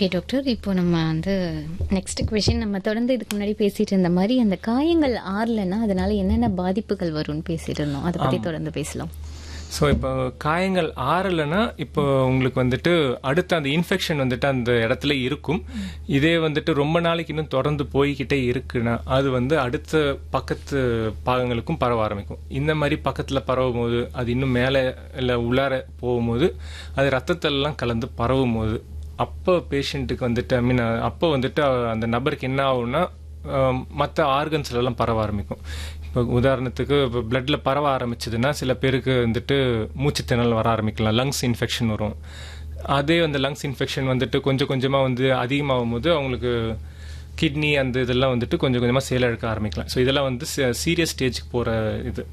okay doctor இப்போ நம்ம வந்து நெக்ஸ்ட் கொஷின் நம்ம தொடர்ந்து இதுக்கு முன்னாடி பேசிட்டு இருந்த மாதிரி அந்த காயங்கள் ஆறலைன்னா அதனால என்னென்ன பாதிப்புகள் வரும்னு பேசிட்டு இருந்தோம் அதை பத்தி தொடர்ந்து பேசலாம் ஸோ இப்போ காயங்கள் ஆறலைன்னா இப்போ உங்களுக்கு வந்துட்டு அடுத்த அந்த இன்ஃபெக்ஷன் வந்துட்டு அந்த இடத்துல இருக்கும் இதே வந்துட்டு ரொம்ப நாளைக்கு இன்னும் தொடர்ந்து போய்கிட்டே இருக்குன்னா அது வந்து அடுத்த பக்கத்து பாகங்களுக்கும் பரவ ஆரம்பிக்கும் இந்த மாதிரி பக்கத்தில் பரவும் போது அது இன்னும் மேலே இல்லை உள்ளார போகும்போது அது ரத்தத்திலலாம் கலந்து பரவும் போது அப்போ பேஷண்ட்டுக்கு வந்துட்டு ஐ மீன் அப்போ வந்துட்டு அந்த நபருக்கு என்ன ஆகும்னா மற்ற ஆர்கன்ஸ்லாம் பரவ ஆரம்பிக்கும் இப்போ உதாரணத்துக்கு இப்போ பிளட்ல பரவ ஆரம்பிச்சதுன்னா சில பேருக்கு வந்துட்டு மூச்சு திணறல் வர ஆரம்பிக்கலாம் லங்ஸ் இன்ஃபெக்ஷன் வரும் அதே அந்த லங்ஸ் இன்ஃபெக்ஷன் வந்துட்டு கொஞ்சம் கொஞ்சமாக வந்து அதிகமாகும் போது அவங்களுக்கு கிட்னி அந்த இதெல்லாம் வந்துட்டு கொஞ்சம் கொஞ்சமாக செயலிழக்க ஆரம்பிக்கலாம் ஸோ இதெல்லாம் வந்து சீரியஸ் ஸ்டேஜுக்கு போகிற இது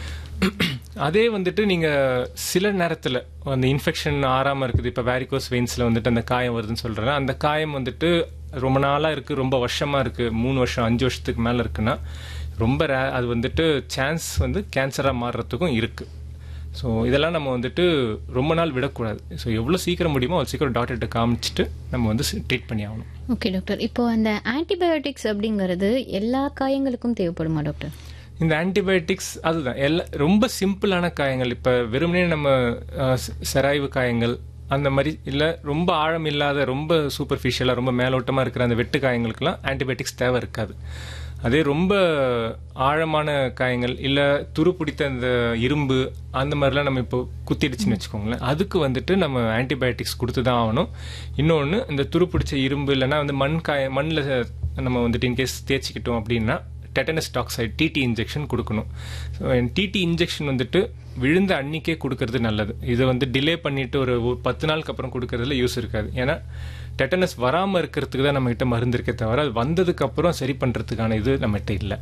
அதே வந்துட்டு நீங்கள் சில நேரத்தில் அந்த இன்ஃபெக்ஷன் ஆறாமல் இருக்குது இப்போ வேரிகோஸ் வெயின்ஸில் வந்துட்டு அந்த காயம் வருதுன்னு சொல்கிறேன் அந்த காயம் வந்துட்டு ரொம்ப நாளாக இருக்குது ரொம்ப வருஷமாக இருக்குது மூணு வருஷம் அஞ்சு வருஷத்துக்கு மேலே இருக்குன்னா ரொம்ப ரே அது வந்துட்டு சான்ஸ் வந்து கேன்சராக மாறுறதுக்கும் இருக்குது ஸோ இதெல்லாம் நம்ம வந்துட்டு ரொம்ப நாள் விடக்கூடாது ஸோ எவ்வளோ சீக்கிரம் முடியுமோ அவ்வளோ சீக்கிரம் டாக்டர்கிட்ட காமிச்சிட்டு நம்ம வந்து ட்ரீட் பண்ணி ஆகணும் ஓகே டாக்டர் இப்போ அந்த ஆன்டிபயோட்டிக்ஸ் அப்படிங்கிறது எல்லா காயங்களுக்கும் தேவைப்படுமா டாக்டர் இந்த ஆன்டிபயோட்டிக்ஸ் அதுதான் எல்லா ரொம்ப சிம்பிளான காயங்கள் இப்போ வெறுமனே நம்ம செராய்வு காயங்கள் அந்த மாதிரி இல்லை ரொம்ப ஆழம் இல்லாத ரொம்ப சூப்பர்ஃபிஷியலாக ரொம்ப மேலோட்டமாக இருக்கிற அந்த வெட்டு காயங்களுக்கெல்லாம் ஆன்டிபயோட்டிக்ஸ் தேவை இருக்காது அதே ரொம்ப ஆழமான காயங்கள் இல்லை துரு பிடித்த அந்த இரும்பு அந்த மாதிரிலாம் நம்ம இப்போ குத்திடுச்சுன்னு வச்சுக்கோங்களேன் அதுக்கு வந்துட்டு நம்ம ஆன்டிபயோட்டிக்ஸ் கொடுத்து தான் ஆகணும் இன்னொன்று இந்த துரு பிடிச்ச இரும்பு இல்லைன்னா வந்து மண் காய மண்ணில் நம்ம வந்துட்டு இன்கேஸ் தேய்ச்சிக்கிட்டோம் அப்படின்னா டெட்டனஸ் டாக்சைடு டிடி இன்ஜெக்ஷன் கொடுக்கணும் ஸோ டிடி இன்ஜெக்ஷன் வந்துட்டு விழுந்த அன்னிக்கே கொடுக்கறது நல்லது இதை வந்து டிலே பண்ணிட்டு ஒரு பத்து நாளுக்கு அப்புறம் கொடுக்கறதுல யூஸ் இருக்காது ஏன்னா டெட்டனஸ் வராமல் இருக்கிறதுக்கு தான் நம்மகிட்ட மருந்து இருக்கே தவிர அது வந்ததுக்கு அப்புறம் சரி பண்ணுறதுக்கான இது நம்மகிட்ட இல்லை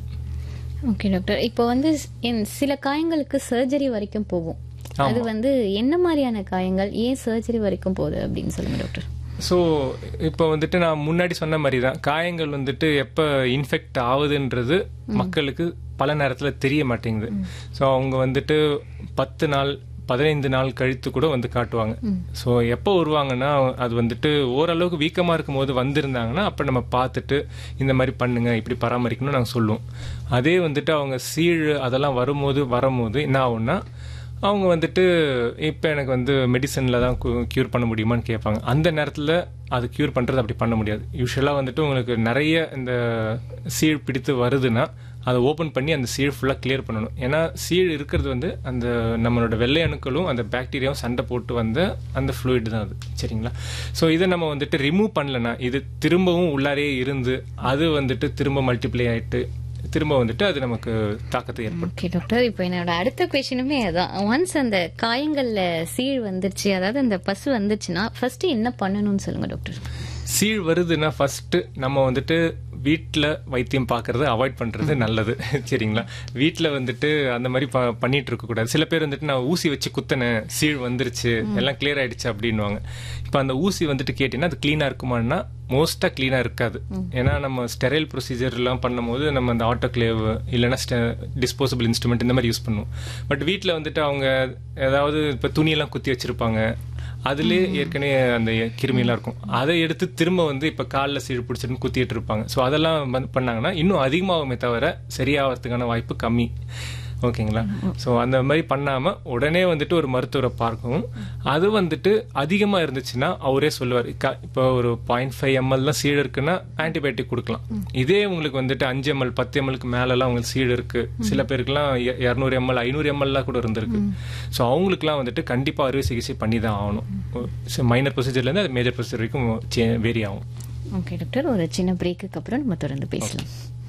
ஓகே டாக்டர் இப்போ வந்து சில காயங்களுக்கு சர்ஜரி வரைக்கும் போகும் அது வந்து என்ன மாதிரியான காயங்கள் ஏன் சர்ஜரி வரைக்கும் போகுது அப்படின்னு சொல்லுங்க டாக்டர் ஸோ இப்போ வந்துட்டு நான் முன்னாடி சொன்ன மாதிரி தான் காயங்கள் வந்துட்டு எப்போ இன்ஃபெக்ட் ஆகுதுன்றது மக்களுக்கு பல நேரத்தில் தெரிய மாட்டேங்குது ஸோ அவங்க வந்துட்டு பத்து நாள் பதினைந்து நாள் கழித்து கூட வந்து காட்டுவாங்க ஸோ எப்போ வருவாங்கன்னா அது வந்துட்டு ஓரளவுக்கு வீக்கமாக இருக்கும் போது வந்திருந்தாங்கன்னா அப்போ நம்ம பார்த்துட்டு இந்த மாதிரி பண்ணுங்க இப்படி பராமரிக்கணும்னு நாங்கள் சொல்லுவோம் அதே வந்துட்டு அவங்க சீழ் அதெல்லாம் வரும்போது வரும்போது என்ன ஆகும்னா அவங்க வந்துட்டு இப்போ எனக்கு வந்து மெடிசனில் தான் க்யூர் பண்ண முடியுமான்னு கேட்பாங்க அந்த நேரத்தில் அது க்யூர் பண்ணுறது அப்படி பண்ண முடியாது யூஸ்வலாக வந்துட்டு உங்களுக்கு நிறைய இந்த சீழ் பிடித்து வருதுன்னா அதை ஓப்பன் பண்ணி அந்த சீழ் ஃபுல்லாக கிளியர் பண்ணணும் ஏன்னா சீழ் இருக்கிறது வந்து அந்த நம்மளோட வெள்ளை அணுக்களும் அந்த பாக்டீரியாவும் சண்டை போட்டு வந்த அந்த ஃப்ளூயிட் தான் அது சரிங்களா ஸோ இதை நம்ம வந்துட்டு ரிமூவ் பண்ணலன்னா இது திரும்பவும் உள்ளாரே இருந்து அது வந்துட்டு திரும்ப மல்டிப்ளை ஆகிட்டு திரும்ப வந்துட்டு அது நமக்கு தாக்கத்தை ஏற்படும் ஓகே டாக்டர் இப்போ என்னோட அடுத்த கொஸ்டினுமே அதான் ஒன்ஸ் அந்த காயங்கள்ல சீழ் வந்துருச்சு அதாவது அந்த பசு வந்துச்சுன்னா ஃபர்ஸ்ட் என்ன பண்ணணும்னு சொல்லுங்க டாக்டர் சீழ் வருதுன்னா ஃபர்ஸ்ட் நம்ம வந்துட்டு வீட்டில் வைத்தியம் பார்க்கறத அவாய்ட் பண்ணுறது நல்லது சரிங்களா வீட்டில் வந்துட்டு அந்த மாதிரி ப பண்ணிட்டு இருக்கக்கூடாது சில பேர் வந்துட்டு நான் ஊசி வச்சு குத்தினேன் சீழ் வந்துருச்சு எல்லாம் கிளியர் ஆயிடுச்சு அப்படின்வாங்க இப்போ அந்த ஊசி வந்துட்டு கேட்டீங்கன்னா அது க்ளீனாக இருக்குமான்னா மோஸ்ட்டாக க்ளீனாக இருக்காது ஏன்னா நம்ம ஸ்டெரைல் ப்ரொசீஜர்லாம் பண்ணும்போது நம்ம அந்த ஆட்டோக்ளேவ் இல்லைன்னா டிஸ்போசபிள் இன்ஸ்ட்ருமெண்ட் இந்த மாதிரி யூஸ் பண்ணுவோம் பட் வீட்டில் வந்துட்டு அவங்க ஏதாவது இப்போ துணியெல்லாம் குத்தி வச்சிருப்பாங்க அதுலேயே ஏற்கனவே அந்த கிருமியெல்லாம் இருக்கும் அதை எடுத்து திரும்ப வந்து இப்போ காலில் சீழ் பிடிச்சிட்டு குத்திட்டு இருப்பாங்க ஸோ அதெல்லாம் பண்ணாங்கன்னா இன்னும் அதிகமாகுமே தவிர சரியாகிறதுக்கான வாய்ப்பு கம்மி ஓகேங்களா ஸோ அந்த மாதிரி பண்ணாமல் உடனே வந்துட்டு ஒரு மருத்துவரை பார்க்கவும் அது வந்துட்டு அதிகமாக இருந்துச்சுன்னா அவரே சொல்லுவார் இப்போ ஒரு பாயிண்ட் ஃபைவ் எம்எல் தான் சீடு இருக்குன்னா ஆன்டிபயோட்டிக் கொடுக்கலாம் இதே உங்களுக்கு வந்துட்டு அஞ்சு எம்எல் பத்து எம்எல்க்கு மேலெல்லாம் உங்களுக்கு சீடு இருக்கு சில பேருக்குலாம் இரநூறு எம்எல் ஐநூறு எம்எல்லாம் கூட இருந்திருக்கு ஸோ அவங்களுக்குலாம் வந்துட்டு கண்டிப்பாக அறுவை சிகிச்சை பண்ணி தான் ஆகணும் மைனர் ப்ரொசீஜர்லேருந்து அது மேஜர் ப்ரொசீஜர் வரைக்கும் வேரி ஆகும் ஓகே டாக்டர் ஒரு சின்ன பிரேக்குக்கு அப்புறம் நம்ம தொடர்ந்து பேசலாம்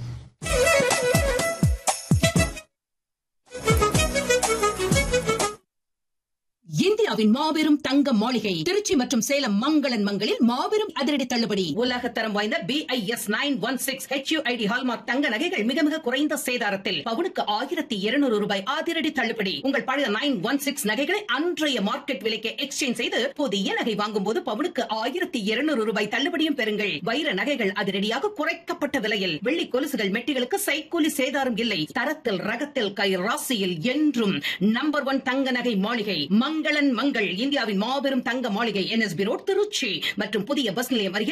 இந்தியாவின் மாபெரும் தங்க மாளிகை திருச்சி மற்றும் சேலம் மங்களன் மங்களில் மாபெரும் அதிரடி தள்ளுபடி உலக தரம் வாய்ந்த B I S nine one six HUID hallmark தங்க நகைகள் மிக மிக குறைந்த சேதாரத்தில் பவுனுக்கு ஆயிரத்தி இருநூறு ரூபாய் அதிரடி தள்ளுபடி உங்கள் பழைய நைன் ஒன் சிக்ஸ் நகைகளை அன்றைய மார்க்கெட் விலைக்கு எக்ஸ்சேஞ்ச் செய்து புதிய நகை வாங்கும் போது பவுனுக்கு ஆயிரத்தி இருநூறு ரூபாய் தள்ளுபடியும் பெறுங்கள் வைர நகைகள் அதிரடியாக குறைக்கப்பட்ட விலையில் வெள்ளி கொலுசுகள் மெட்டிகளுக்கு சைக்கூலி சேதாரம் இல்லை தரத்தில் ரகத்தில் கை ராசியில் என்றும் நம்பர் ஒன் தங்க நகை மாளிகை மங்களன் மங்கள் இந்தியாவின் மாபெரும் தங்க மாளிகை என்எஸ்பி ரோட் திருச்சி மற்றும் புதிய பஸ் நிலையம் அருகே